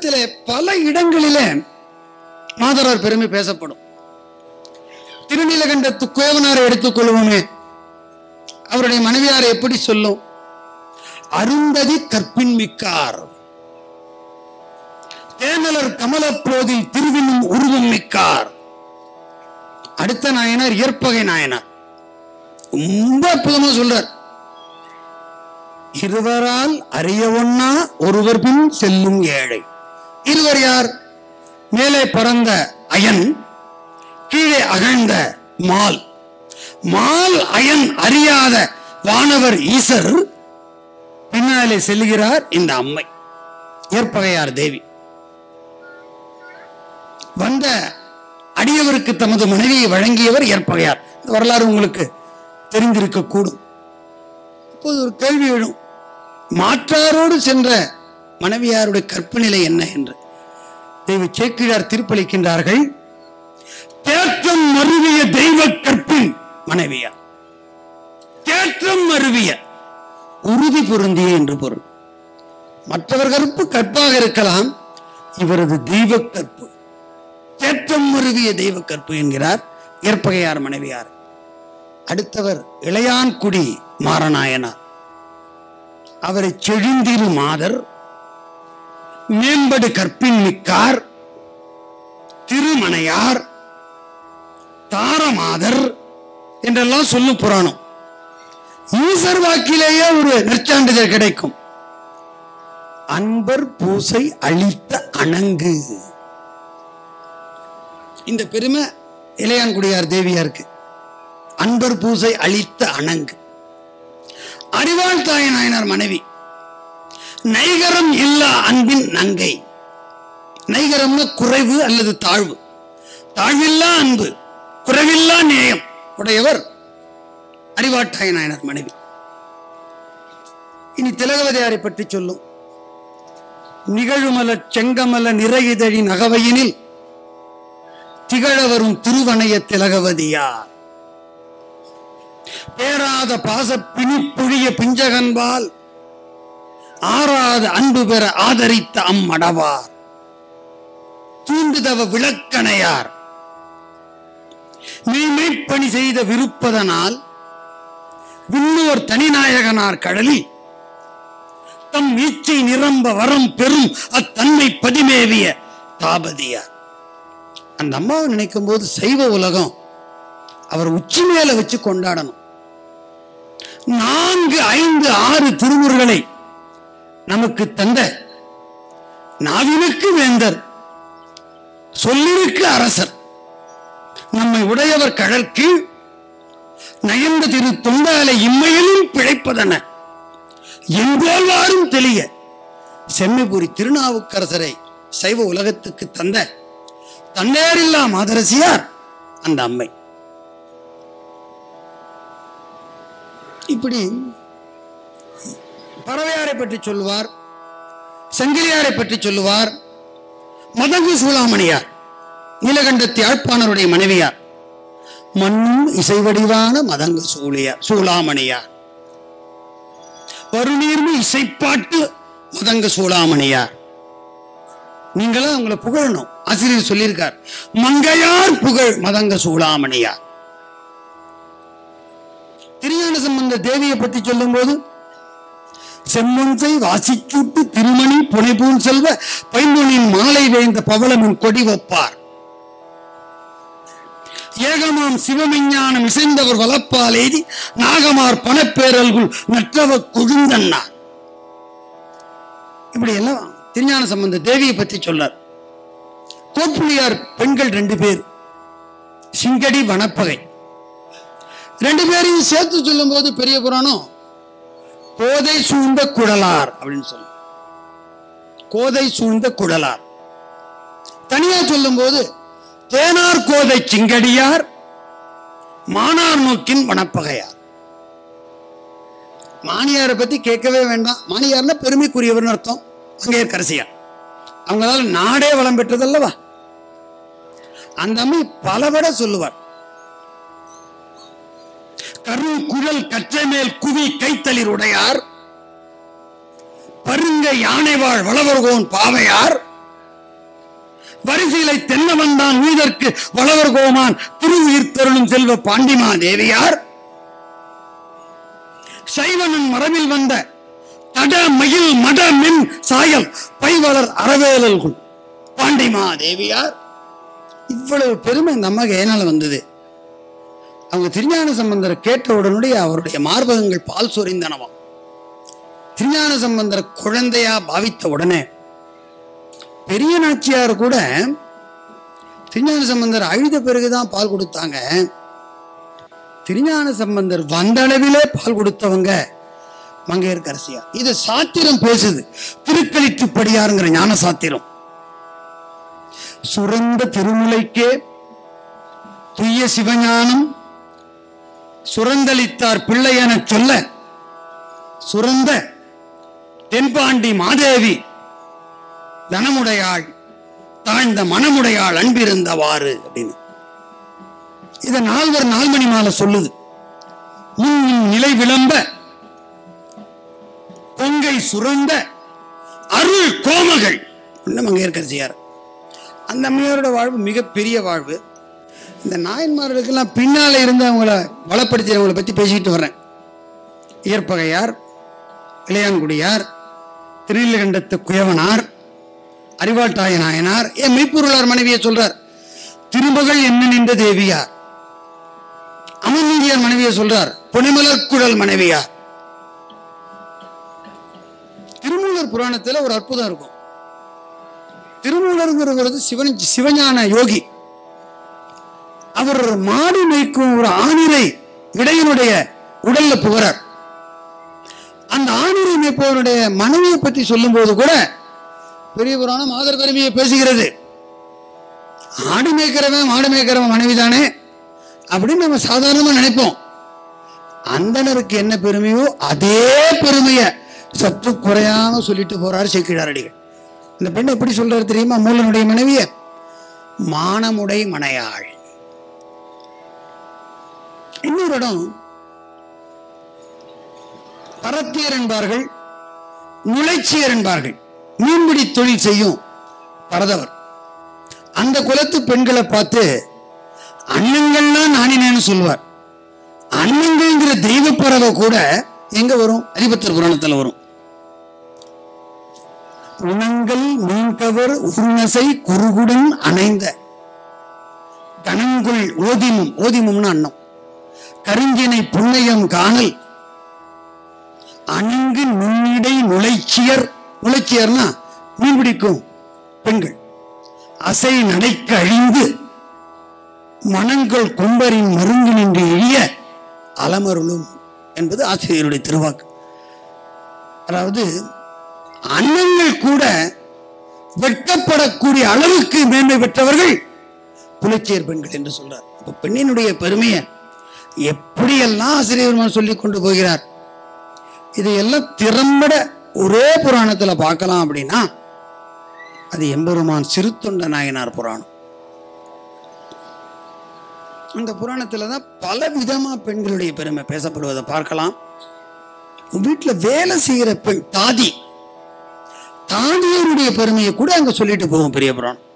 வேதத்திலே பல இடங்களிலே மாதரார் பெருமை பேசப்படும் திருநீலகண்டத்து குயவனாரை எடுத்துக்கொள்வோமே அவருடைய மனைவியாரை எப்படி சொல்லும் அருந்ததி கற்பின் மிக்கார் தேனலர் கமலப்போதில் திருவினும் உருவம் மிக்கார் அடுத்த நாயனார் இயற்பகை நாயனார் ரொம்ப அற்புதமா சொல்றார் இருவரால் அறிய ஒண்ணா ஒருவர் பின் செல்லும் ஏழை இருவர் யார் மேலே பறந்த அயன் கீழே அகழ்ந்த மால் மால் அயன் அறியாத வானவர் ஈசர் பின்னாலே செல்கிறார் இந்த அம்மை ஏற்பகையார் தேவி வந்த அடியவருக்கு தமது மனைவியை வழங்கியவர் ஏற்பகையார் இந்த வரலாறு உங்களுக்கு தெரிந்திருக்க கூடும் இப்போது ஒரு கேள்வி எழும் மாற்றாரோடு சென்ற மனைவியாருடைய கற்பு நிலை என்ன என்று தெய்வ சேக்கிழார் தீர்ப்பளிக்கின்றார்கள் தேற்றம் மருவிய தெய்வ கற்பின் மனைவியார் தேற்றம் மருவிய உறுதி பொருந்திய என்று பொருள் மற்றவர் கற்பு கற்பாக இருக்கலாம் இவரது தெய்வ கற்பு தேற்றம் மருவிய தெய்வ கற்பு என்கிறார் ஏற்பகையார் மனைவியார் அடுத்தவர் இளையான்குடி மாரநாயனார் அவரை செழிந்திரு மாதர் மேம்படு கற்பின் மிக்கார் திருமணையார் தாரமாதர் என்றெல்லாம் சொல்லும் புராணம் ஈசர் வாக்கிலேயே ஒரு நற்சான்றிதழ் கிடைக்கும் அன்பர் பூசை அளித்த அணங்கு இந்த பெருமை இளையான்குடியார் தேவியாருக்கு அன்பர் பூசை அளித்த அணங்கு அறிவாள் தாய் நாயனார் மனைவி நைகரம் இல்லா அன்பின் நங்கை நைகரம்னா குறைவு அல்லது தாழ்வு தாழ்வில்லா அன்பு குறைவில்லா நேயம் உடையவர் அறிவாட்டாய நாயனார் மனைவி இனி திலகவதியாரை பற்றி சொல்லும் நிகழுமல செங்கமல நிறையிதழின் அகவையினில் திகழ வரும் திருவனைய திலகவதியார் பேராத பாச பிணிப்புழிய பிஞ்சகன்பால் ஆறாத அன்பு பெற ஆதரித்த அம்மடவார் தூண்டுதவ விளக்கணையார் மெய்மைப்பணி செய்த விருப்பதனால் விண்ணோர் தனிநாயகனார் கடலில் தம் ஈச்சை நிரம்ப வரம் பெறும் அத்தன்மை பதிமேவிய தாபதியார் அந்த அம்மாவை நினைக்கும் போது சைவ உலகம் அவர் உச்சி மேல வச்சு கொண்டாடணும் நான்கு ஐந்து ஆறு திருமுறைகளை நமக்கு தந்த நாவினுக்கு வேந்தர் சொல்லிருக்கு அரசர் நம்மை உடையவர் கடல் கீழ் நயந்த திரு தொண்டாலை இம்மையிலும் பிழைப்பதென எங்கோல் வாரும் தெளிய செம்மைபுரி திருநாவுக்கரசரை சைவ உலகத்துக்கு தந்த தன்னேரில்லா மாதரசியார் அந்த அம்மை இப்படி பறவையாரை பற்றி சொல்லுவார் சங்கிலியாரை பற்றி சொல்லுவார் மதங்கு சூளாமணியார் நீலகண்டத்தி யாழ்ப்பாணருடைய மனைவியார் மண்ணும் இசைவடிவான மதங்கு சூழியார் சூளாமணியார் வருநீர்மு இசைப்பாட்டு மதங்க சூளாமணியார் நீங்களும் அவங்கள புகழணும் ஆசிரியர் சொல்லியிருக்கார் மங்கையார் புகழ் மதங்க சூளாமணியார் திருஞான சம்பந்த தேவியை பற்றி சொல்லும்போது செம்மொன்சை வாசிச்சூட்டு திருமணி புனைபூன் செல்வ பைம்பொனின் மாலை வேந்த பவளமின் கொடி வைப்பார் ஏகமாம் சிவமெஞ்ஞானம் இசைந்தவர் வளப்பால் எய்தி நாகமார் பணப்பேரல்குள் நற்றவ கொழுந்தன்னார் இப்படி எல்லாம் திருஞான சம்பந்த தேவியை பற்றி சொல்லார் கோப்புளியார் பெண்கள் ரெண்டு பேர் சிங்கடி வனப்பகை ரெண்டு பேரையும் சேர்த்து சொல்லும்போது பெரிய புராணம் கோதை சூழ்ந்த குழலார் அப்படின்னு சொல்லும் கோதை சூழ்ந்த குழலார் தனியா சொல்லும்போது தேனார் கோதை சிங்கடியார் மானார் நோக்கின் வனப்பகையார் மானியாரை பத்தி கேட்கவே வேண்டாம் மானியார்னா பெருமைக்குரியவர்னு அர்த்தம் அங்கே கரசியார் அவங்களால நாடே வளம் பெற்றதல்லவா அந்த அம்மை பலபட சொல்லுவார் கரும் குழல் கற்றை மேல் குவி கைத்தளிர் உடையார் பருங்க யானை வாழ் வளவர்கோன் பாவையார் வரிசையிலை தென்னவன் தான் உயிதற்கு வளவர் கோமான் திரு உயிர்த்தருளும் செல்வ பாண்டிமா தேவியார் சைவனன் மரபில் வந்த தட மயில் மட மின் சாயல் பைவளர் அறவேலல்குள் பாண்டிமா தேவியார் இவ்வளவு பெருமை இந்த அம்மாக்கு ஏனால வந்தது அவங்க திருஞான சம்பந்தரை கேட்ட உடனடியே அவருடைய மார்பகங்கள் பால் சொரிந்தனவாம் திருஞான சம்பந்தர குழந்தையா பாவித்த உடனே பெரிய நாச்சியார் கூட திருஞான சம்பந்தர் அழுத பிறகுதான் பால் கொடுத்தாங்க திருஞான சம்பந்தர் வந்த அளவிலே பால் கொடுத்தவங்க மங்கையர்கரசியா இது சாத்திரம் பேசுது திருக்களிற்றுப்படியாருங்கிற ஞான சாத்திரம் சுரந்த திருமுலைக்கே துய்ய சிவஞானம் சுரந்தளித்தார் பிள்ளை எனச் சொல்ல சுரந்த தென்பாண்டி மாதேவி தனமுடையாள் தாழ்ந்த மனமுடையாள் அன்பிருந்தவாறு அப்படின்னு இத நால்வர் நால்மணி மாலை சொல்லுது முன் நிலை விளம்ப பொங்கை சுரந்த அருள் கோமகள் மங்கையர்கரசியார் அந்த அம்மையாரோட வாழ்வு மிகப்பெரிய வாழ்வு இந்த நாயன்மார்களுக்கெல்லாம் பின்னால இருந்து அவங்கள வளப்படுத்தியவங்களை பத்தி பேசிக்கிட்டு வர்றேன் இயற்பகையார் இளையான்குடியார் திருநீலகண்டத்து குயவனார் அறிவாட்டாய நாயனார் என் மெய்ப்பொருளார் மனைவியை சொல்றார் திருமகள் என்ன நின்ற தேவியார் அமர்நீதியார் மனைவியை சொல்றார் பொனிமலர் குழல் மனைவியார் திருமூலர் புராணத்துல ஒரு அற்புதம் இருக்கும் திருமூலருங்கிறது சிவன் சிவஞான யோகி அவர் மாடு மேய்க்கும் ஒரு ஆணிரை இடையனுடைய உடல்ல புகறார் அந்த ஆணிரை மேய்ப்பவருடைய மனைவியை பற்றி சொல்லும்போது கூட பெரிய புராணம் மாதர் பெருமையை பேசுகிறது ஆடு மேய்க்கிறவன் மாடு மேய்க்கிறவன் மனைவிதானே அப்படின்னு நம்ம சாதாரணமா நினைப்போம் அந்தனருக்கு என்ன பெருமையோ அதே பெருமைய சற்று குறையாம சொல்லிட்டு போறார் சேக்கிழார் அடிகள் இந்த பெண் எப்படி சொல்றாரு தெரியுமா மூலனுடைய மனைவிய மானமுடை மனையாள் இன்னொரு இடம் பரத்தியர் என்பார்கள் நுழைச்சியர் என்பார்கள் மீன்பிடி தொழில் செய்யும் பரதவர் அந்த குலத்து பெண்களை பார்த்து அண்ணங்கள்லாம் நானினேன்னு சொல்லுவார் அண்ணங்கள்ங்கிற தெய்வ பறவை கூட எங்க வரும் அதிபத்தர் புராணத்துல வரும் உணங்கள் மீன்கவர் உருநசை குறுகுடன் அணைந்த கணங்குள் ஓதிமும் ஓதிமும்னு அன்னம் கருஞ்சினை புண்ணியம் காணல் அணங்கு நுண்ணிடை நுழைச்சியர் நுழைச்சியர்னா மீன் பிடிக்கும் பெண்கள் அசை நடைக்கு அழிந்து மனங்கள் கும்பரின் மருங்கு நின்று எழிய அலமருளும் என்பது ஆசிரியருடைய திருவாக்கு அதாவது அன்னங்கள் கூட வெட்கப்படக்கூடிய அளவுக்கு மேன்மை பெற்றவர்கள் புலச்சேர் பெண்கள் என்று சொல்றார் அப்ப பெண்ணினுடைய பெருமையை எப்படியெல்லாம் ஆசிரியர் சொல்லி கொண்டு போகிறார் இதையெல்லாம் திறம்பட ஒரே புராணத்துல பார்க்கலாம் அப்படின்னா அது எம்பெருமான் சிறுத்தொண்ட நாயனார் புராணம் அந்த புராணத்துல தான் பல விதமா பெண்களுடைய பெருமை பேசப்படுவதை பார்க்கலாம் வீட்டுல வேலை செய்யற பெண் தாதி தாதியருடைய பெருமையை கூட அங்க சொல்லிட்டு போகும் பெரிய புராணம்